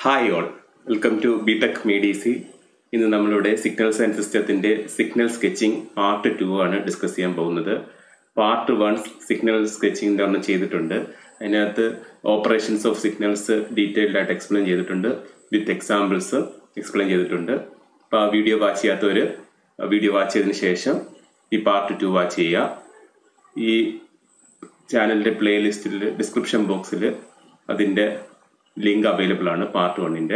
hi all welcome to BTech മെഡിസി ഇന്ന് നമ്മളിവിടെ സിഗ്നൽസ് ആൻഡ് സിസ്റ്റത്തിന്റെ സിഗ്നൽ സ്കെച്ചിങ് പാർട്ട് ടു ആണ് ഡിസ്കസ് ചെയ്യാൻ പോകുന്നത് പാർട്ട് വൺ സിഗ്നൽ സ്കെച്ചിങ്ങിൻ്റെ ഒന്ന് ചെയ്തിട്ടുണ്ട് അതിനകത്ത് ഓപ്പറേഷൻസ് ഓഫ് സിഗ്നൽസ് ഡീറ്റെയിൽഡ് ആയിട്ട് എക്സ്പ്ലെയിൻ ചെയ്തിട്ടുണ്ട് വിത്ത് എക്സാമ്പിൾസ് എക്സ്പ്ലെയിൻ ചെയ്തിട്ടുണ്ട് അപ്പോൾ ആ വീഡിയോ വാച്ച് ചെയ്യാത്തവർ വീഡിയോ വാച്ച് ചെയ്തതിന് ശേഷം ഈ പാർട്ട് ടു വാച്ച് ചെയ്യുക ഈ ചാനലിൻ്റെ പ്ലേലിസ്റ്റിൽ ഡിസ്ക്രിപ്ഷൻ ബോക്സിൽ അതിൻ്റെ ലിങ്ക് അവൈലബിൾ ആണ് പാർട്ട് വണ്ണിൻ്റെ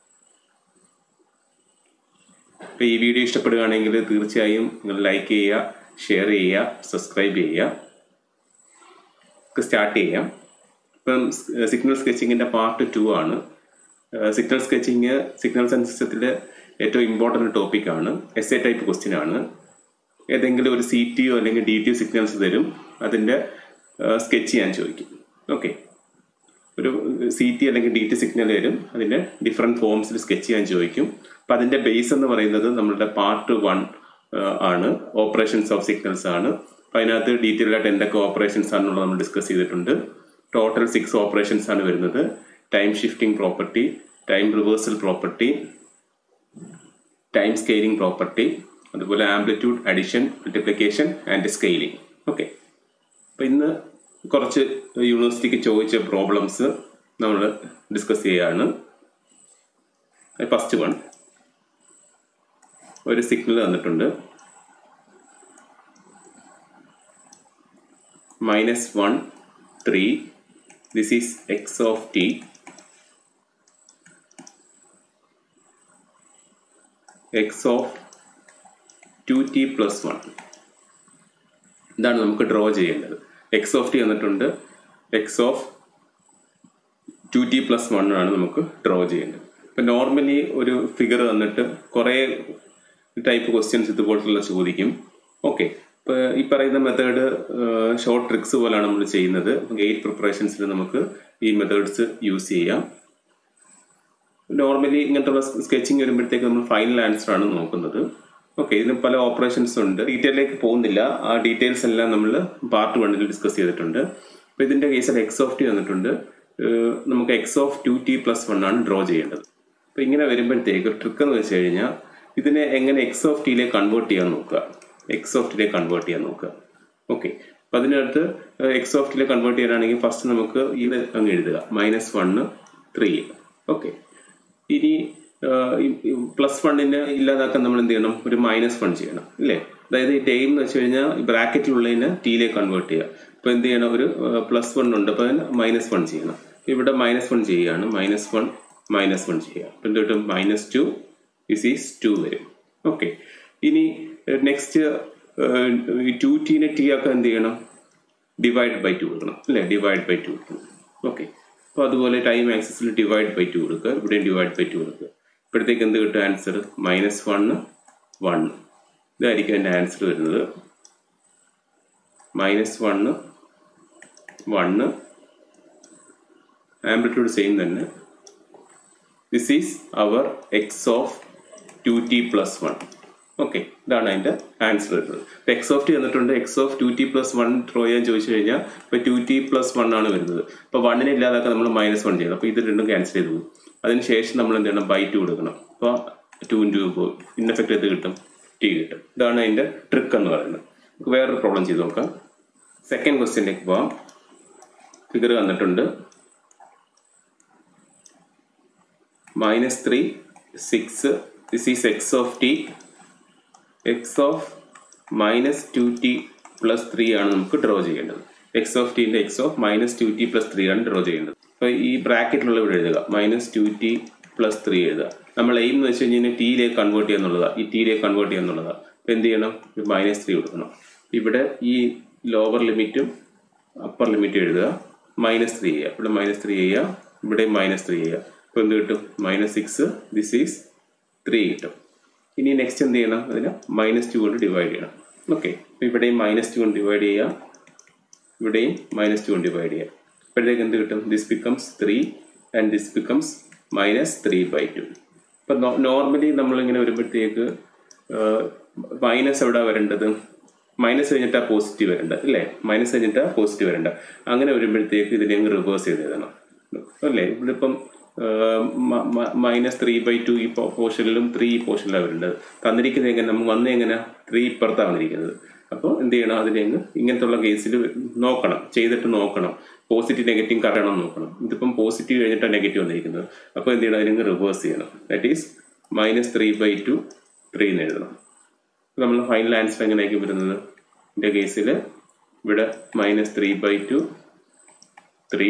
അപ്പോൾ ഈ വീഡിയോ ഇഷ്ടപ്പെടുകയാണെങ്കിൽ തീർച്ചയായും നിങ്ങൾ ലൈക്ക് ചെയ്യുക ഷെയർ ചെയ്യുക സബ്സ്ക്രൈബ് ചെയ്യുക സ്റ്റാർട്ട് ചെയ്യാം ഇപ്പം സിഗ്നൽ സ്കെച്ചിങ്ങിൻ്റെ പാർട്ട് ടു ആണ് സിഗ്നൽ സ്കെച്ചിങ് സിഗ്നൽസ് ആൻഡ് സിസ്റ്റത്തിൽ ഏറ്റവും ഇമ്പോർട്ടൻ്റ് ടോപ്പിക്കാണ് എസ് എ ടൈപ്പ് ക്വസ്റ്റ്യൻ ആണ് ഏതെങ്കിലും ഒരു സി ടി ഒ അല്ലെങ്കിൽ ഡി ടി സിഗ്നൽസ് തരും അതിൻ്റെ സ്കെച്ച് ചെയ്യാൻ ചോദിക്കും ഓക്കെ ഒരു സി ടി അല്ലെങ്കിൽ ഡി ടി സിഗ്നൽ വരും അതിൻ്റെ ഡിഫറെൻറ്റ് ഫോംസിൽ സ്കെച്ച് ചെയ്യാൻ ചോദിക്കും അപ്പം അതിൻ്റെ ബേസ് എന്ന് പറയുന്നത് നമ്മളുടെ പാർട്ട് വൺ ആണ് ഓപ്പറേഷൻസ് ഓഫ് സിഗ്നൽസ് ആണ് അപ്പം അതിനകത്ത് ഡീറ്റെയിൽ ആയിട്ട് എന്തൊക്കെ ഓപ്പറേഷൻസ് ആണെന്നുള്ളത് നമ്മൾ ഡിസ്കസ് ചെയ്തിട്ടുണ്ട് ടോട്ടൽ സിക്സ് ഓപ്പറേഷൻസ് ആണ് വരുന്നത് time shifting property time reversal property time scaling property അതുപോലെ amplitude addition multiplication and scaling okay അപ്പം ഇന്ന് കുറച്ച് യൂണിവേഴ്സിറ്റിക്ക് ചോദിച്ച പ്രോബ്ലംസ് നമ്മൾ ഡിസ്കസ് ചെയ്യുകയാണ് ഫസ്റ്റ് വൺ ഒരു സിഗ്നൽ തന്നിട്ടുണ്ട് minus one three this is x of t x of two t plus one ഇതാണ് നമുക്ക് ഡ്രോ ചെയ്യേണ്ടത് എക്സ് ഓഫ് ടി എന്നിട്ടുണ്ട് x of two t plus one ആണ് നമുക്ക് ഡ്രോ ചെയ്യേണ്ടത് ഇപ്പം നോർമലി ഒരു ഫിഗർ തന്നിട്ട് കുറേ ടൈപ്പ് ക്വസ്റ്റ്യൻസ് ഇതുപോലത്തുള്ള ചോദിക്കും ഓക്കെ ഇപ്പോൾ ഈ പറയുന്ന മെത്തേഡ് ഷോർട്ട് ട്രിക്സ് പോലാണ് നമ്മൾ ചെയ്യുന്നത് ഗെയ്റ്റ് പ്രിപ്പറേഷൻസിൽ നമുക്ക് ഈ മെത്തേഡ്സ് യൂസ് ചെയ്യാം നോർമലി ഇങ്ങനത്തുള്ള സ്കെച്ചിങ് വരുമ്പോഴത്തേക്ക് നമ്മൾ ഫൈനൽ ആൻസർ ആണ് നോക്കുന്നത് ഓക്കെ ഇതിന് പല ഓപ്പറേഷൻസ് ഉണ്ട് ഡീറ്റെയിലേക്ക് പോകുന്നില്ല ആ ഡീറ്റെയിൽസ് എല്ലാം നമ്മൾ പാർട്ട് വണ്ണിൽ ഡിസ്കസ് ചെയ്തിട്ടുണ്ട് അപ്പോൾ ഇതിൻ്റെ കേസിൽ എക്സ് ഓഫ് ടി വന്നിട്ടുണ്ട് നമുക്ക് x of two t plus one ആണ് ഡ്രോ ചെയ്യേണ്ടത് അപ്പോൾ ഇങ്ങനെ വരുമ്പോഴത്തേക്ക് ട്രിക്ക് എന്ന് വെച്ച് കഴിഞ്ഞാൽ ഇതിനെ എങ്ങനെ എക്സ് ഓഫ് ടിയിലേക്ക് കൺവേർട്ട് ചെയ്യാൻ നോക്കുക എക്സ് ഓഫ് ടിയിലേക്ക് കൺവേർട്ട് ചെയ്യാൻ നോക്കുക ഓക്കെ അപ്പം അതിനകത്ത് എക്സ് ഓഫ് ടിയിലേക്ക് കൺവേർട്ട് ചെയ്യാനാണെങ്കിൽ ഫസ്റ്റ് നമുക്ക് ഇത് അങ്ങ് എഴുതുക മൈനസ് വണ്ണ് ത്രീ ഓക്കെ ഇനി പ്ലസ് വണ്ണിന് ഇല്ലാതാക്കാൻ നമ്മൾ എന്ത് ചെയ്യണം ഒരു മൈനസ് വൺ ചെയ്യണം അല്ലേ അതായത് ഈ ടൈം എന്ന് വെച്ച് കഴിഞ്ഞാൽ ബ്രാക്കറ്റിലുള്ളതിനെ ടീയിലേക്ക് കൺവേർട്ട് ചെയ്യുക അപ്പോൾ എന്ത് ചെയ്യണം ഒരു പ്ലസ് വൺ ഉണ്ട് അപ്പോൾ അതിന് മൈനസ് വൺ ചെയ്യണം ഇവിടെ മൈനസ് വൺ ചെയ്യുകയാണ് മൈനസ് വൺ മൈനസ് വൺ ചെയ്യുക അപ്പം എന്ത് കിട്ടും minus two is is two വരും ഓക്കെ ഇനി നെക്സ്റ്റ് ടു ടീനെ ടി ആക്കാൻ എന്ത് ചെയ്യണം ഡിവൈഡ് ബൈ ടു കൊടുക്കണം അല്ലേ ഡിവൈഡ് ബൈ ടു കൊടുക്കണം ഓക്കെ അപ്പോൾ അതുപോലെ ടൈം ആക്സസിൽ ഡിവൈഡ് ബൈ ടു കൊടുക്കുക ഇവിടെയും ഡിവൈഡ് ബൈ ടു കൊടുക്കുക ഇപ്പോഴത്തേക്ക് എന്ത് കിട്ടും ആൻസർ മൈനസ് വണ്ണ് വൺ ഇതായിരിക്കും എൻ്റെ ആൻസർ വരുന്നത് minus one one amplitude same തന്നെ this is our x of two t plus one okay ഇതാണ് അതിൻ്റെ ആൻസർ വരുന്നത് എക്സ് ഓഫ് ടി തന്നിട്ടുണ്ട് x of two t plus one draw ചെയ്യാൻ ചോദിച്ചു കഴിഞ്ഞാൽ ഇപ്പോൾ ടു ടി പ്ലസ് വൺ ആണ് വരുന്നത് അപ്പോൾ വണ്ണിനെ ഇല്ലാതാക്കാൻ നമ്മൾ മൈനസ് വൺ ചെയ്യണം അപ്പോൾ ഇത് രണ്ടും ക്യാൻസൽ ചെയ്ത് പോകും അതിനുശേഷം നമ്മൾ എന്ത് ചെയ്യണം ബൈ ടു കൊടുക്കണം അപ്പോൾ ടു ഇൻറ്റു പോകും ഇൻ എഫക്റ്റ് എന്ത് കിട്ടും ടി കിട്ടും ഇതാണ് അതിൻ്റെ ട്രിക്ക് എന്ന് പറയുന്നത് നമുക്ക് വേറൊരു പ്രോബ്ലം ചെയ്ത് നോക്കാം സെക്കൻഡ് ക്വസ്റ്റ്യനിലേക്ക് പോവാം ഫിഗർ തന്നിട്ടുണ്ട് minus three six this is x of t x of minus two t plus three ആണ് നമുക്ക് ഡ്രോ ചെയ്യേണ്ടത് എക്സ് ഓഫ് ടീൻ്റെ x of minus two t plus three ആണ് ഡ്രോ ചെയ്യേണ്ടത് അപ്പോൾ ഈ ബ്രാക്കറ്റിലുള്ള ഇവിടെ എഴുതുക minus two t plus three എഴുതുക നമ്മൾ എയിം എന്ന് വെച്ച് കഴിഞ്ഞാൽ ടീയിലേക്ക് കൺവേർട്ട് ചെയ്യുന്നുള്ളതാണ് ഈ ടീയിലേക്ക് കൺവേർട്ട് ചെയ്യുന്നുള്ളതാണ് അപ്പോൾ എന്ത് ചെയ്യണം മൈനസ് ത്രീ കൊടുക്കണം ഇവിടെ ഈ ലോവർ ലിമിറ്റും അപ്പർ ലിമിറ്റും എഴുതുക മൈനസ് ത്രീ ചെയ്യുക ഇവിടെ മൈനസ് ത്രീ ചെയ്യുക ഇവിടെ മൈനസ് ത്രീ ചെയ്യുക അപ്പോൾ എന്ത് കിട്ടും minus six this is three കിട്ടും ഇനി നെക്സ്റ്റ് എന്ത് ചെയ്യണം അതിന് മൈനസ് ടു കൊണ്ട് ഡിവൈഡ് ചെയ്യണം ഓക്കെ അപ്പോൾ ഇവിടെയും മൈനസ് ടു കൊണ്ട് ഡിവൈഡ് ചെയ്യുക ഇവിടെയും മൈനസ് ടു കൊണ്ട് ഡിവൈഡ് ചെയ്യുക ഇപ്പോഴത്തേക്ക് എന്ത് കിട്ടും this becomes three and this becomes minus three by two ഇപ്പം നോർമലി നമ്മളിങ്ങനെ വരുമ്പോഴത്തേക്ക് മൈനസ് എവിടെ വരേണ്ടത് മൈനസ് കഴിഞ്ഞിട്ടാ പോസിറ്റീവ് വരേണ്ട അല്ലേ മൈനസ് കഴിഞ്ഞിട്ടാ പോസിറ്റീവ് വരേണ്ട അങ്ങനെ വരുമ്പോഴത്തേക്ക് ഇതിനെ അങ്ങ് റിവേഴ്സ് ചെയ്ത് എഴുതണം അല്ലേ ഇവിടെ ഇപ്പം മൈനസ് ത്രീ ബൈ ടു ഈ പോർഷനിലും ത്രീ ഈ പോർഷനിലാണ് വരുന്നത് തന്നിരിക്കുന്നത് എങ്ങനെ നമുക്ക് വന്ന എങ്ങനെ ത്രീ ഇപ്പുറത്താണ് വന്നിരിക്കുന്നത് അപ്പോൾ എന്ത് ചെയ്യണം അതിനെ അങ്ങ് ഇങ്ങനത്തുള്ള കേസിൽ നോക്കണം ചെയ്തിട്ട് നോക്കണം പോസിറ്റീവ് നെഗറ്റീവ് കറയണം നോക്കണം ഇതിപ്പം പോസിറ്റീവ് കഴിഞ്ഞിട്ടാണ് നെഗറ്റീവ് വന്നിരിക്കുന്നത് അപ്പോൾ എന്ത് ചെയ്യണം അതിനെ റിവേഴ്സ് ചെയ്യണം that is minus three by two three എന്ന് എഴുതണം നമ്മൾ ഫൈനൽ ആൻസർ എങ്ങനെയായിരിക്കും വരുന്നത് എൻ്റെ കേസിൽ ഇവിടെ minus three by two three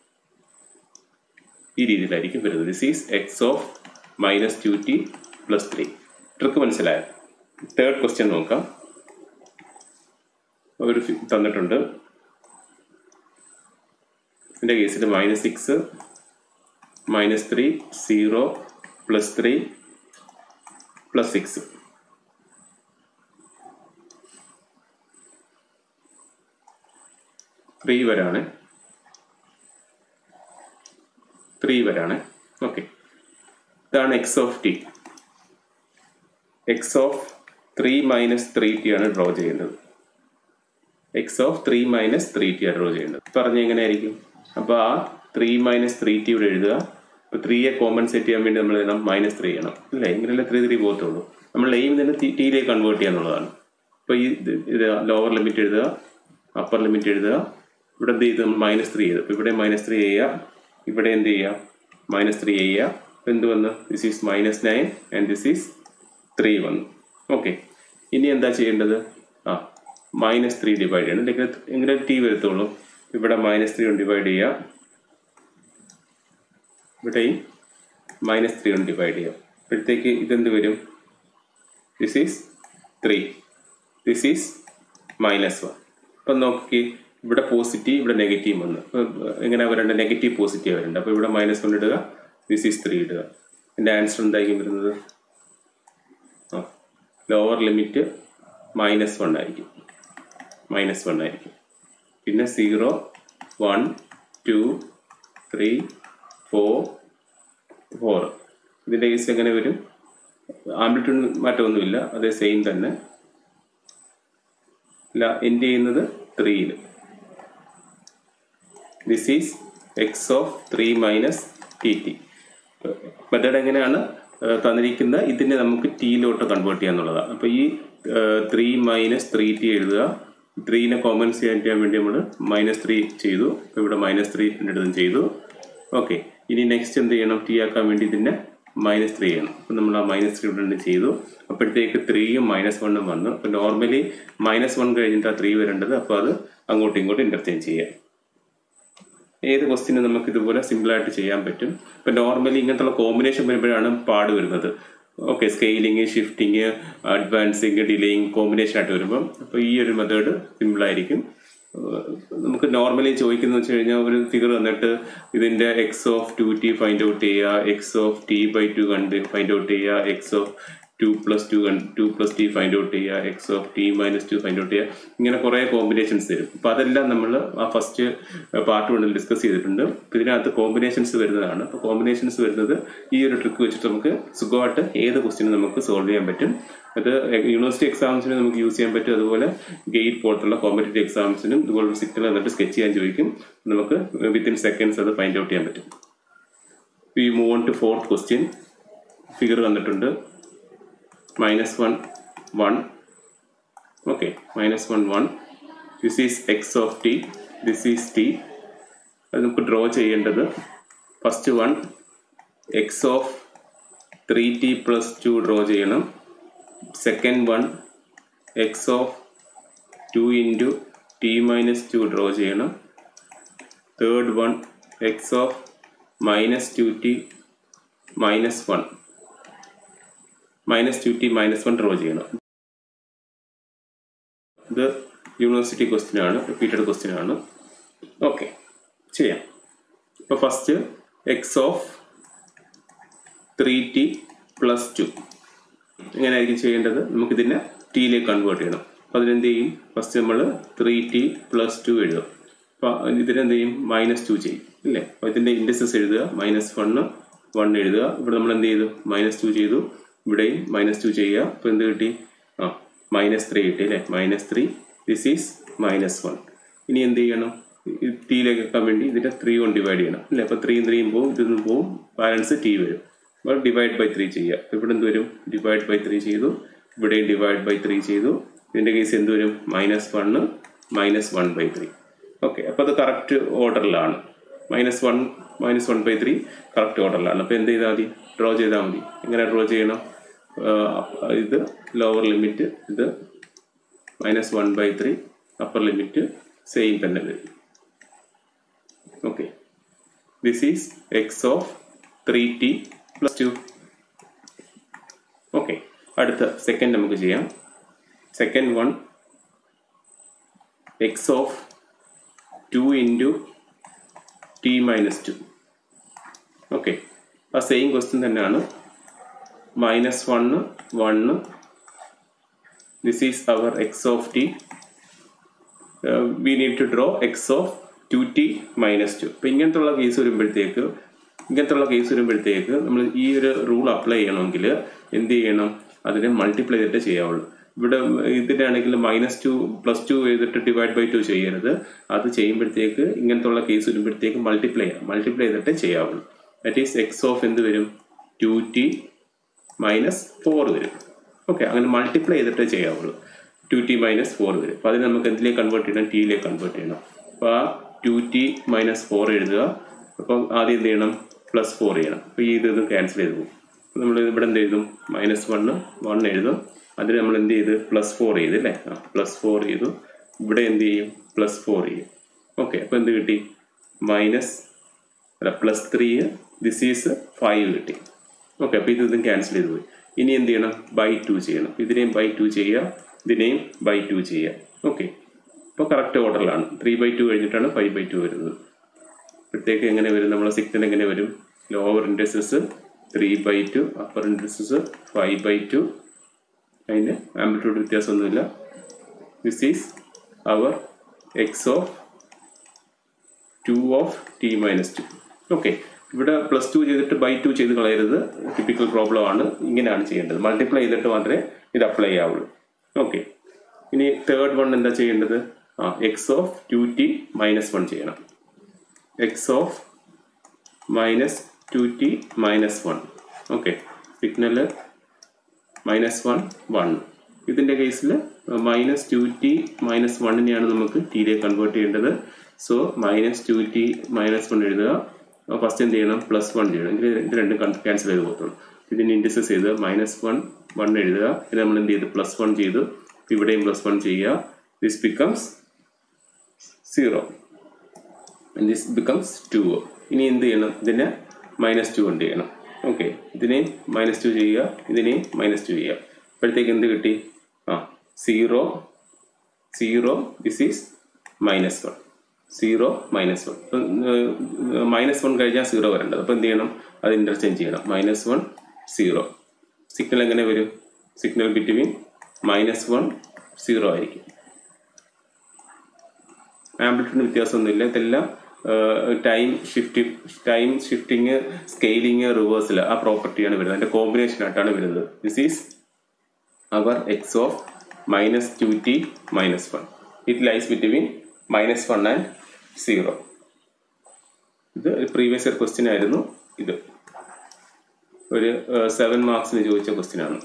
ഈ രീതിയിലായിരിക്കും വരുന്നത് this is x of minus two t plus three trick മനസ്സിലായോ തേർഡ് ക്വസ്റ്റ്യൻ നോക്കാം ഒരു തന്നിട്ടുണ്ട് എൻ്റെ കേസിൽ minus six minus three zero plus three plus six three വരാണ് ത്രീ വരാണ് ഓക്കെ ഇതാണ് x of t x of three minus three t ആണ് ഡ്രോ ചെയ്യേണ്ടത് x of three minus three t ആണ് ഡ്രോ ചെയ്യേണ്ടത് പറഞ്ഞ എങ്ങനെയായിരിക്കും അപ്പോൾ ആ ത്രീ മൈനസ് ത്രീ ടി ഇവിടെ എഴുതുക അപ്പോൾ ത്രീയെ കോമ്പൻസേറ്റ് ചെയ്യാൻ വേണ്ടി നമ്മൾ എഴുതണം മൈനസ് ത്രീ ചെയ്യണം അല്ലേ ഇങ്ങനെയല്ലേ ത്രീ ത്രീ പോകത്തുള്ളൂ നമ്മൾ എയിം തന്നെ ടിയിലേക്ക് കൺവേർട്ട് ചെയ്യാന്നുള്ളതാണ് അപ്പോൾ ഈ ഇത് ലോവർ ലിമിറ്റ് എഴുതുക അപ്പർ ലിമിറ്റ് എഴുതുക ഇവിടെ എന്ത് ചെയ്ത് നമ്മൾ മൈനസ് ത്രീ ചെയ്തു അപ്പോൾ ഇവിടെ മൈനസ് ത്രീ ചെയ്യുക ഇവിടെ എന്ത് ചെയ്യുക മൈനസ് ത്രീ ചെയ്യുക എന്ത് വന്ന് this is minus nine and this is three വന്നു ഓക്കെ ഇനി എന്താ ചെയ്യേണ്ടത് ആ മൈനസ് ത്രീ ഡിവൈഡ് ചെയ്യണം അല്ലെങ്കിൽ എങ്ങനെ ടി വരത്തുള്ളൂ ഇവിടെ മൈനസ് ത്രീ കൊണ്ട് ഡിവൈഡ് ചെയ്യുക ഇവിടെയും മൈനസ് ത്രീ കൊണ്ട് ഡിവൈഡ് ചെയ്യുക അപ്പോഴത്തേക്ക് ഇതെന്ത് വരും this is three this is minus one അപ്പം നോക്കി ഇവിടെ പോസിറ്റീവ് ഇവിടെ നെഗറ്റീവ് വന്ന് എങ്ങനെ വരേണ്ട നെഗറ്റീവ് പോസിറ്റീവ് വരേണ്ട അപ്പോൾ ഇവിടെ മൈനസ് വൺ ഇടുക ദിസ് ഈസ് ത്രീ ഇടുക എൻ്റെ ആൻസർ എന്തായിരിക്കും വരുന്നത് ആ ലോവർ ലിമിറ്റ് മൈനസ് വൺ ആയിരിക്കും മൈനസ് വൺ ആയിരിക്കും പിന്നെ zero one two three four four ഇതിൻ്റെ കേസ് എങ്ങനെ വരും ആംപ്ലിറ്റ്യൂഡ് മാറ്റമൊന്നുമില്ല അതേ സെയിം തന്നെ അല്ല എൻഡ് ചെയ്യുന്നത് ത്രീയിൽ this is x of three minus t t method എങ്ങനെയാണ് തന്നിരിക്കുന്ന ഇതിനെ നമുക്ക് ടിയിലോട്ട് കൺവേർട്ട് ചെയ്യാന്നുള്ളതാണ് അപ്പോൾ ഈ ത്രീ മൈനസ് ത്രീ ടി എഴുതുക ത്രീനെ കോമൻസ് ചെയ്യാൻ വേണ്ടി നമ്മൾ മൈനസ് ത്രീ ചെയ്തു അപ്പോൾ ഇവിടെ മൈനസ് ത്രീ രണ്ടിടത്തും ചെയ്തു ഓക്കെ ഇനി നെക്സ്റ്റ് എന്ത് ചെയ്യണം ടി ആക്കാൻ വേണ്ടി ഇതിനെ മൈനസ് ത്രീ ചെയ്യണം അപ്പം നമ്മൾ ആ മൈനസ് ത്രീ ഇവിടെ ചെയ്തു അപ്പോഴത്തേക്ക് ത്രീയും മൈനസ് വണ്ണും വന്നു അപ്പോൾ നോർമലി മൈനസ് വൺ കഴിഞ്ഞിട്ട് ആ ത്രീ വരേണ്ടത് അപ്പോൾ അത് അങ്ങോട്ടും ഇങ്ങോട്ടും ഇൻ്റർചേഞ്ച് ചെയ്യാം ഏത് ക്വസ്റ്റിനും നമുക്ക് ഇതുപോലെ സിമ്പിളായിട്ട് ചെയ്യാൻ പറ്റും ഇപ്പം നോർമലി ഇങ്ങനത്തുള്ള കോമ്പിനേഷൻ വരുമ്പോഴാണ് പാട് വരുന്നത് okay scaling shifting advancing delaying combination ആയിട്ട് വരുമ്പം അപ്പോൾ ഈ ഒരു മെത്തേഡ് സിമ്പിളായിരിക്കും നമുക്ക് നോർമലി ചോദിക്കുന്നത് വെച്ച് കഴിഞ്ഞാൽ ഒരു ഫിഗർ തന്നിട്ട് ഇതിന്റെ x of two t find out ചെയ്യുക x of t by two കണ്ട് ഫൈൻഡ് ഔട്ട് ചെയ്യുക x of two plus two two plus t find out ചെയ്യുക x of t minus two find out ചെയ്യുക ഇങ്ങനെ കുറേ combinations തരും അപ്പോൾ അതെല്ലാം നമ്മൾ ആ ഫസ്റ്റ് പാർട്ട് വണ്ണിൽ ഡിസ്കസ് ചെയ്തിട്ടുണ്ട് അപ്പോൾ ഇതിനകത്ത് കോമ്പിനേഷൻസ് വരുന്നതാണ് അപ്പോൾ കോമ്പിനേഷൻസ് വരുന്നത് ഈ ഒരു ട്രിക്ക് വെച്ചിട്ട് നമുക്ക് സുഖമായിട്ട് ഏത് ക്വസ്റ്റിനും നമുക്ക് സോൾവ് ചെയ്യാൻ പറ്റും അത് യൂണിവേഴ്സിറ്റി എക്സാംസിന് നമുക്ക് യൂസ് ചെയ്യാൻ പറ്റും അതുപോലെ ഗെയ്റ്റ് പോലത്തുള്ള കോമ്പറ്റേറ്റീവ് എക്സാംസിനും ഇതുപോലെ സിഗ്നൽ എന്നിട്ട് സ്കെച്ച് ചെയ്യാൻ ചോദിക്കും നമുക്ക് വിത്തിൻ സെക്കൻഡ്സ് അത് ഫൈൻഡ് ഔട്ട് ചെയ്യാൻ പറ്റും we move on to fourth question figure തന്നിട്ടുണ്ട് minus one one okay minus one one this is x of t this is t അത് നമുക്ക് ഡ്രോ ചെയ്യേണ്ടത് first one x of three t plus two draw ചെയ്യണം second one x of two into t minus two draw ചെയ്യണം third one x of minus two t minus one minus two t minus one draw ചെയ്യണം ഇത് university question ആണ് repeated question ആണ് okay ചെയ്യാം ഇപ്പോൾ first x of three t plus two എങ്ങനെയായിരിക്കും ചെയ്യേണ്ടത് നമുക്കിതിനെ ടിയിലേക്ക് കൺവേർട്ട് ചെയ്യണം അപ്പോൾ അതിനെന്ത് ചെയ്യും ഫസ്റ്റ് നമ്മൾ ത്രീ ടി പ്ലസ് ടു എഴുതും അപ്പോൾ ഇതിനെന്ത് ചെയ്യും മൈനസ് ടു ചെയ്യും ഇല്ലേ അപ്പോൾ ഇതിൻ്റെ ഇൻഡസസ് എഴുതുക മൈനസ് വണ്ണ് വൺ എഴുതുക ഇവിടെ നമ്മൾ എന്ത് ചെയ്തു മൈനസ് ടു ചെയ്തു ഇവിടെയും മൈനസ് ടു ചെയ്യുക അപ്പോൾ എന്ത് കിട്ടി ആ മൈനസ് ത്രീ കിട്ടി അല്ലേ minus three this is minus one ഇനി എന്ത് ചെയ്യണം ടിയിലേക്ക് എത്താൻ വേണ്ടി ഇതിന്റെ ത്രീ കൊണ്ട് ഡിവൈഡ് ചെയ്യണം അല്ലേ അപ്പോൾ ത്രീയും ത്രീയും പോവും ഇതൊന്നും പോവും ബാലൻസ് ടി വരും അപ്പോൾ ഡിവൈഡ് ബൈ ത്രീ ചെയ്യുക ഇവിടെ എന്ത് വരും ഡിവൈഡ് ബൈ ത്രീ ചെയ്തു ഇവിടെയും ഡിവൈഡ് ബൈ ത്രീ ചെയ്തു ഇതിന്റെ കേസ് എന്ത് വരും minus one minus one by three okay അപ്പോൾ അത് കറക്റ്റ് ഓർഡറിലാണ് minus one minus one by three correct ഓർഡറിലാണ് അപ്പോൾ എന്ത് ചെയ്താൽ മതി ഡ്രോ ചെയ്താൽ മതി എങ്ങനെ ഡ്രോ ചെയ്യണം ആഹ് ഇത് ലോവർ ലിമിറ്റ് ഇത് minus one by three upper limit same തന്നെ വരും okay this is x of three t plus two okay അടുത്ത സെക്കൻഡ് നമുക്ക് ചെയ്യാം second one x of two into t minus two okay ആ സെയിം ക്വസ്റ്റ്യൻ തന്നെയാണ് minus one one this is our x of t we need to draw x of two t minus two അപ്പം ഇങ്ങനത്തുള്ള case വരുമ്പോഴത്തേക്ക് ഇങ്ങനത്തുള്ള case വരുമ്പോഴത്തേക്ക് നമ്മൾ ഈ ഒരു rule apply ചെയ്യണമെങ്കിൽ എന്ത് ചെയ്യണം അതിനെ മൾട്ടിപ്ലൈ ചെയ്തിട്ട് ചെയ്യാവുള്ളൂ ഇവിടെ ഇതിനാണെങ്കിൽ മൈനസ് ടു പ്ലസ് ടു ചെയ്തിട്ട് ഡിവൈഡ് ബൈ ടു ചെയ്യരുത് അത് ചെയ്യുമ്പോഴത്തേക്ക് ഇങ്ങനത്തുള്ള കേസ് വരുമ്പോഴത്തേക്ക് മൾട്ടിപ്ലൈ ചെയ്യാം മൾട്ടിപ്ലൈ ചെയ്തിട്ട് ചെയ്യാവുള്ളൂ ദാറ്റ് ഈസ് എക്സ് ഓഫ് എന്ത് വരും ടു ടി മൈനസ് ഫോർ വരും ഓക്കെ അങ്ങനെ മൾട്ടിപ്ലൈ ചെയ്തിട്ടേ ചെയ്യാവുള്ളൂ ടു ടി മൈനസ് ഫോർ വരും അപ്പോൾ അതിന് നമുക്ക് എന്തിലേക്ക് കൺവേർട്ട് ചെയ്യണം ടിയിലേക്ക് കൺവേർട്ട് ചെയ്യണം അപ്പോൾ ആ ടു ടി മൈനസ് ഫോർ എഴുതുക അപ്പം ആദ്യം എന്ത് ചെയ്യണം പ്ലസ് ഫോർ ചെയ്യണം അപ്പോൾ ഈ ഇത് ഇത് ക്യാൻസൽ ചെയ്ത് പോകും നമ്മൾ ഇവിടെ എന്ത് എഴുതും മൈനസ് വണ്ണ് വൺ എഴുതും അതിന് നമ്മൾ എന്ത് ചെയ്ത് പ്ലസ് ഫോർ ചെയ്ത് അല്ലേ ആ പ്ലസ് ഫോർ ചെയ്തു ഇവിടെ എന്ത് ചെയ്യും പ്ലസ് ഫോർ ചെയ്യും ഓക്കെ അപ്പോൾ എന്ത് കിട്ടി മൈനസ് അല്ല plus three this is five കിട്ടി ഓക്കെ അപ്പോൾ ഇത് ഇതും ക്യാൻസൽ ചെയ്ത് പോയി ഇനി എന്ത് ചെയ്യണം ബൈ ടു ചെയ്യണം ഇതിനെയും ബൈ ടു ചെയ്യുക ഇതിനെയും ബൈ ടു ചെയ്യുക ഓക്കെ ഇപ്പോൾ കറക്റ്റ് ഓർഡറിലാണ് ത്രീ ബൈ ടു കഴിഞ്ഞിട്ടാണ് ഫൈവ് ബൈ ടു വരുന്നത് ഇപ്പോഴത്തേക്ക് എങ്ങനെ വരും നമ്മളെ സിക്സിന് എങ്ങനെ വരും lower industries three by two upper industries five by two അതിന് ആംപ്ലിറ്റ്യൂഡ് വ്യത്യാസമൊന്നുമില്ല this is our x of two of t minus two okay ഇവിടെ പ്ലസ് ടു ചെയ്തിട്ട് ബൈ ടു ചെയ്ത് കളയരുത് ടിപ്പിക്കൽ പ്രോബ്ലം ആണ് ഇങ്ങനെയാണ് ചെയ്യേണ്ടത് മൾട്ടിപ്ലൈ ചെയ്തിട്ട് മാത്രമേ ഇത് അപ്ലൈ ആവുള്ളൂ ഓക്കെ ഇനി തേർഡ് വൺ എന്താ ചെയ്യേണ്ടത് ആ x of two t minus one ചെയ്യണം x of minus two t minus one okay signal minus one one ഇതിൻ്റെ കേസിൽ മൈനസ് ടു ടി മൈനസ് വണ്ണിനെയാണ് നമുക്ക് ടിയിലേക്ക് കൺവേർട്ട് ചെയ്യേണ്ടത് so minus two t minus one എഴുതുക ഫസ്റ്റ് എന്ത് ചെയ്യണം പ്ലസ് വൺ ചെയ്യണം എങ്കിൽ ഇത് രണ്ടും ക്യാൻസൽ ചെയ്ത് പോകത്തുള്ളൂ ഇതിന് ഇൻഡിസസ് ചെയ്ത് മൈനസ് വൺ വൺ എഴുതുക ഇത് നമ്മൾ എന്ത് ചെയ്ത് പ്ലസ് വൺ ചെയ്തു ഇവിടെയും പ്ലസ് വൺ ചെയ്യുക this becomes zero this becomes two ഇനി എന്ത് ചെയ്യണം ഇതിനെ മൈനസ് ടു കൊണ്ട് ചെയ്യണം ഓക്കെ ഇതിനെയും മൈനസ് ടു ചെയ്യുക ഇതിനെയും മൈനസ് ടു ചെയ്യുക അപ്പോഴത്തേക്ക് എന്ത് കിട്ടി ആ zero zero this is minus one zero minus one minus one കഴിഞ്ഞാൽ സീറോ വരേണ്ടത് അപ്പോൾ എന്ത് ചെയ്യണം അത് ഇൻ്റർചേഞ്ച് ചെയ്യണം മൈനസ് വൺ സീറോ സിഗ്നൽ എങ്ങനെ വരും signal between minus one zero ആയിരിക്കും ആംപ്ലിറ്റ്യൂഡിന് വ്യത്യാസമൊന്നുമില്ല ഇതെല്ലാം time shift time shifting scaling reversal ആ പ്രോപ്പർട്ടിയാണ് വരുന്നത് അതിൻ്റെ കോമ്പിനേഷൻ ആയിട്ടാണ് വരുന്നത് this is our x of minus two t minus one it lies between minus one and zero ഇത് പ്രീവിയസ് ഇയർ ക്വസ്റ്റ്യൻ ആയിരുന്നു ഇത് ഒരു സെവൻ മാർക്സിന് ചോദിച്ച ക്വസ്റ്റ്യൻ ആണ്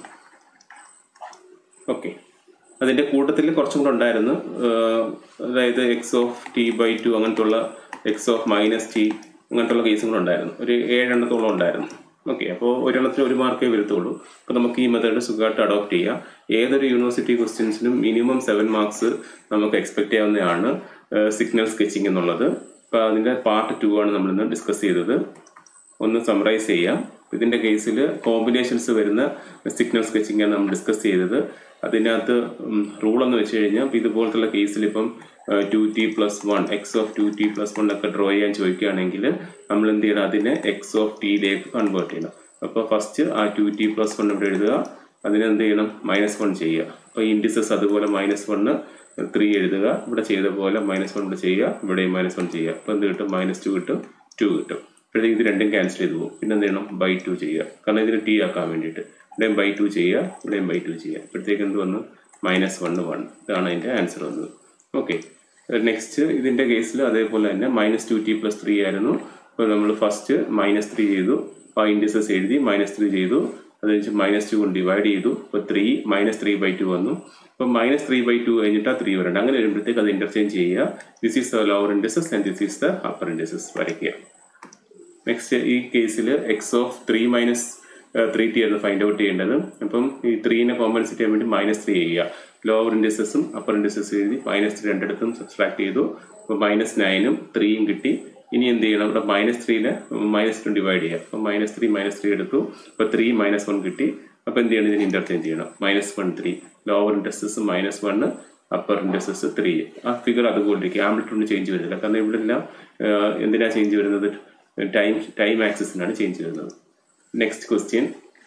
ഓക്കെ അതിൻ്റെ കൂട്ടത്തിൽ കുറച്ചും കൂടെ ഉണ്ടായിരുന്നു അതായത് x of t by two അങ്ങനത്തുള്ള എക്സ് ഓഫ് മൈനസ് ടി അങ്ങനത്തുള്ള കേസും കൂടെ ഉണ്ടായിരുന്നു ഒരു ഏഴെണ്ണത്തോളം ഉണ്ടായിരുന്നു ഓക്കെ അപ്പോൾ ഒരെണ്ണത്തിന് ഒരു മാർക്കേ വരത്തുള്ളൂ അപ്പോൾ നമുക്ക് ഈ മെത്തേഡ് സുഖമായിട്ട് അഡോപ്റ്റ് ചെയ്യാം ഏതൊരു യൂണിവേഴ്സിറ്റി ക്വസ്റ്റ്യൻസിനും മിനിമം സെവൻ മാർക്സ് നമുക്ക് എക്സ്പെക്ട് ചെയ്യാവുന്നതാണ് സിഗ്നൽ സ്കെച്ചിങ് എന്നുള്ളത് അപ്പോൾ അതിൻ്റെ പാർട്ട് ടു ആണ് നമ്മളിന്ന് ഡിസ്കസ് ചെയ്തത് ഒന്ന് സമറൈസ് ചെയ്യാം ഇതിൻ്റെ കേസിൽ കോമ്പിനേഷൻസ് വരുന്ന സിഗ്നൽ സ്കെച്ചിങ് ആണ് നമ്മൾ ഡിസ്കസ് ചെയ്തത് അതിനകത്ത് റൂൾ എന്ന് വെച്ച് കഴിഞ്ഞാൽ ഇപ്പം ഇതുപോലത്തുള്ള കേസിൽ ഇപ്പം two t plus one x of two t plus one ഒക്കെ ഡ്രോ ചെയ്യാൻ ചോദിക്കുകയാണെങ്കിൽ നമ്മൾ എന്ത് ചെയ്യണം അതിനെ എക്സ് ഓഫ് ടിയിലേക്ക് കൺവേർട്ട് ചെയ്യണം അപ്പോൾ ഫസ്റ്റ് ആ ടു ടി പ്ലസ് വൺ ഇവിടെ എഴുതുക അതിനെ എന്ത് ചെയ്യണം മൈനസ് വൺ ചെയ്യുക അപ്പോൾ ഇൻഡിസസ് അതുപോലെ മൈനസ് വണ്ണ് ത്രീ എഴുതുക ഇവിടെ ചെയ്ത പോലെ മൈനസ് വൺ ഇവിടെ ചെയ്യുക ഇവിടെയും മൈനസ് വൺ ചെയ്യുക അപ്പോൾ എന്ത് കിട്ടും മൈനസ് ടു കിട്ടും ടു കിട്ടും ഇപ്പോഴത്തേക്ക് ഇത് രണ്ടും ക്യാൻസൽ ചെയ്ത് പോകും പിന്നെ എന്ത് ചെയ്യണം ബൈ ടു ചെയ്യുക കാരണം ഇതിന് ടി ആക്കാൻ വേണ്ടിയിട്ട് ഇവിടെയും ബൈ ടു ചെയ്യുക ഇവിടെയും ബൈ ടു ചെയ്യുക ഇപ്പോഴത്തേക്ക് എന്ത് വന്നു മൈനസ് വണ്ണ് വൺ ഇതാണ് അതിൻ്റെ ആൻസർ വന്നത് ഓക്കെ നെക്സ്റ്റ് ഇതിന്റെ കേസിൽ അതേപോലെ തന്നെ minus two t plus three ആയിരുന്നു അപ്പോൾ നമ്മൾ ഫസ്റ്റ് മൈനസ് ത്രീ ചെയ്തു അപ്പോൾ ഇൻഡിസസ് എഴുതി മൈനസ് ത്രീ ചെയ്തു അത് വെച്ച് മൈനസ് ടു കൊണ്ട് ഡിവൈഡ് ചെയ്തു അപ്പോൾ three minus three by two വന്നു അപ്പോൾ മൈനസ് ത്രീ ബൈ ടു കഴിഞ്ഞിട്ട് ആ ത്രീ വരണ്ട അങ്ങനെ വരുമ്പോഴത്തേക്ക് അത് ഇന്റർചേഞ്ച് ചെയ്യുക this is the lower indices and this is the upper indices വരയ്ക്കുക നെക്സ്റ്റ് ഈ കേസിൽ x of three minus three t ആയിരുന്നു ഫൈൻഡ് ഔട്ട് ചെയ്യേണ്ടത് അപ്പം ഈ ത്രീനെ കോമ്പൻസേറ്റ് ചെയ്യാൻ വേണ്ടി മൈനസ് ത്രീ ചെയ്യുക ലോവർ ഇൻഡിസസും അപ്പർ ഇൻഡിസസും എഴുതി മൈനസ് ത്രീ രണ്ടിടത്തും സബ്സ്ട്രാക്ട് ചെയ്തു അപ്പോൾ മൈനസ് നയനും ത്രീയും കിട്ടി ഇനി എന്ത് ചെയ്യണം ഇവിടെ മൈനസ് ത്രീയില് മൈനസ് ടു ഡിവൈഡ് ചെയ്യാം അപ്പോൾ മൈനസ് ത്രീ മൈനസ് ത്രീ എടുത്തു അപ്പോൾ ത്രീ മൈനസ് വൺ കിട്ടി അപ്പോൾ എന്ത് ചെയ്യണം ഇതിന് ഇന്റർചേഞ്ച് ചെയ്യണം minus one three lower indices minus one upper indices three ആ ഫിഗർ അതുപോലെ ഇരിക്കും ആംപ്ലിറ്റ്യൂഡിന് ചേഞ്ച് വരുന്നില്ല കാരണം ഇവിടെ എല്ലാം എന്തിനാ ചേഞ്ച് വരുന്നത് ടൈം ടൈം ആക്സിസിനാണ് ചേഞ്ച് വരുന്നത് നെക്സ്റ്റ് ക്വസ്റ്റ്യൻ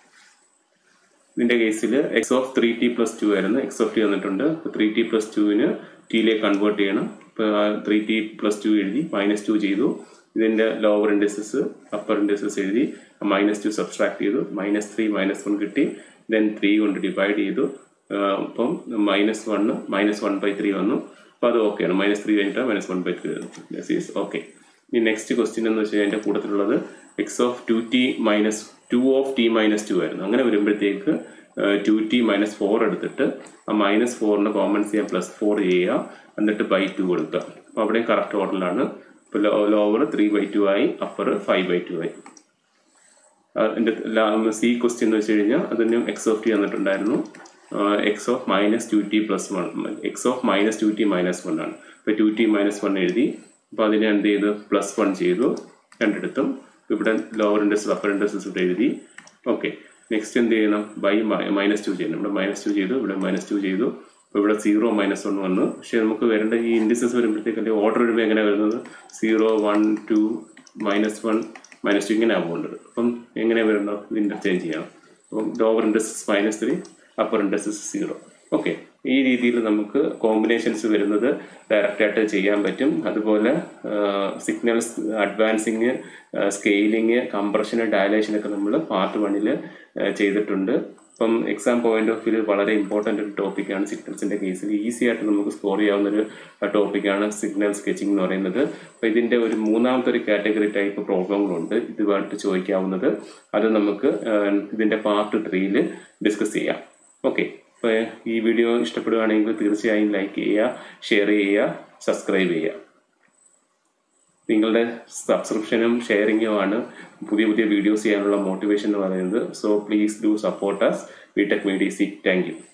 ഇതിന്റെ കേസിൽ x of three t plus two ആയിരുന്നു എക്സ് ഓഫ് ടി വന്നിട്ടുണ്ട് ത്രീ ടി പ്ലസ് ടുവിന് ടിയിലേക്ക് കൺവേർട്ട് ചെയ്യണം ഇപ്പോൾ ത്രീ ടി പ്ലസ് ടു എഴുതി മൈനസ് ടു ചെയ്തു ഇതിന്റെ ലോവർ ഇൻഡസസ് അപ്പർ ഇൻഡസസ് എഴുതി മൈനസ് ടു സബ്സ്ട്രാക്ട് ചെയ്തു മൈനസ് ത്രീ മൈനസ് വൺ കിട്ടി ദെൻ ത്രീ കൊണ്ട് ഡിവൈഡ് ചെയ്തു അപ്പം minus one minus one by three വന്നു അപ്പോൾ അത് ഓക്കെയാണ് മൈനസ് ത്രീ കഴിഞ്ഞിട്ട് മൈനസ് വൺ ബൈ ത്രീ വന്നു ഈസ് ഓക്കെ ഇനി നെക്സ്റ്റ് ക്വസ്റ്റ്യൻ എന്ന് വെച്ച് കഴിഞ്ഞാൽ അതിൻ്റെ കൂട്ടത്തിലുള്ളത് x of two t minus two of t minus two ആയിരുന്നു അങ്ങനെ വരുമ്പോഴത്തേക്ക് ടു ടി മൈനസ് ഫോർ എടുത്തിട്ട് ആ മൈനസ് ഫോറിന് കോമൺ ചെയ്യാൻ പ്ലസ് ഫോർ ചെയ്യുക എന്നിട്ട് ബൈ ടു കൊടുക്കുക അപ്പോൾ അവിടെയും കറക്റ്റ് ഓർഡറിലാണ് ഇപ്പോൾ ലോവർ ത്രീ ബൈ ടു ആയി അപ്പർ ഫൈവ് ബൈ ടു ആയി എൻ്റെ സി ക്വസ്റ്റ്യൻ എന്ന് വെച്ച് കഴിഞ്ഞാൽ അതിന് എക്സ് ഓഫ് ടി തന്നിട്ടുണ്ടായിരുന്നു x of minus two t plus one x of minus two t minus one ആണ് ഇപ്പോൾ ടു ടി മൈനസ് വൺ എഴുതി അപ്പോൾ അതിനെ എന്ത് ചെയ്തു പ്ലസ് വൺ ചെയ്തു രണ്ടിടത്തും ഇവിടെ ലോവർ ഇൻഡസ് അപ്പർ ഇൻഡസ് ഇവിടെ എഴുതി ഓക്കെ നെക്സ്റ്റ് എന്ത് ചെയ്യണം ബൈ മൈനസ് ടു ചെയ്യണം ഇവിടെ മൈനസ് ടു ചെയ്തു ഇവിടെ മൈനസ് ടു ചെയ്തു അപ്പോൾ ഇവിടെ സീറോ മൈനസ് വൺ വന്നു പക്ഷേ നമുക്ക് വരേണ്ട ഈ ഇൻഡിസസ് വരുമ്പോഴത്തേക്ക് അല്ലെങ്കിൽ ഓർഡർ വരുമ്പോൾ എങ്ങനെ വരുന്നത് zero one two minus one minus two ഇങ്ങനെ ആവുന്നുണ്ട് അപ്പം എങ്ങനെ വരണം ഇത് ഇന്റർചേഞ്ച് ചെയ്യണം അപ്പം lower indices minus three upper indices zero okay ഈ രീതിയിൽ നമുക്ക് കോമ്പിനേഷൻസ് വരുന്നത് ഡയറക്റ്റ് ആയിട്ട് ചെയ്യാൻ പറ്റും അതുപോലെ സിഗ്നൽസ് അഡ്വാൻസിങ് സ്കെയിലിങ് കംപ്രഷന് ഡയലേഷൻ ഒക്കെ നമ്മൾ പാർട്ട് വണ്ണിൽ ചെയ്തിട്ടുണ്ട് അപ്പം എക്സാം പോയിന്റ് ഓഫ് വ്യൂ വളരെ ഇമ്പോർട്ടൻ്റ് ഒരു ടോപ്പിക്കാണ് സിഗ്നൽസിന്റെ കേസിൽ ഈസി ആയിട്ട് നമുക്ക് സ്കോർ ചെയ്യാവുന്ന ഒരു ടോപ്പിക്കാണ് സിഗ്നൽ സ്കെച്ചിങ് എന്ന് പറയുന്നത് അപ്പോൾ ഇതിന്റെ ഒരു മൂന്നാമത്തെ ഒരു കാറ്റഗറി ടൈപ്പ് പ്രോബ്ലങ്ങളുണ്ട് ഇതുമായിട്ട് ചോദിക്കാവുന്നത് അത് നമുക്ക് ഇതിന്റെ പാർട്ട് ത്രീയിൽ ഡിസ്കസ് ചെയ്യാം ഓക്കെ അപ്പോൾ ഈ വീഡിയോ ഇഷ്ടപ്പെടുകയാണെങ്കിൽ തീർച്ചയായും ലൈക്ക് ചെയ്യുക ഷെയർ ചെയ്യുക സബ്സ്ക്രൈബ് ചെയ്യുക നിങ്ങളുടെ സബ്സ്ക്രിപ്ഷനും ഷെയറിങ്ങും ആണ് പുതിയ പുതിയ വീഡിയോസ് ചെയ്യാനുള്ള മോട്ടിവേഷൻ എന്ന് പറയുന്നത് so please do support us BTech media C thank U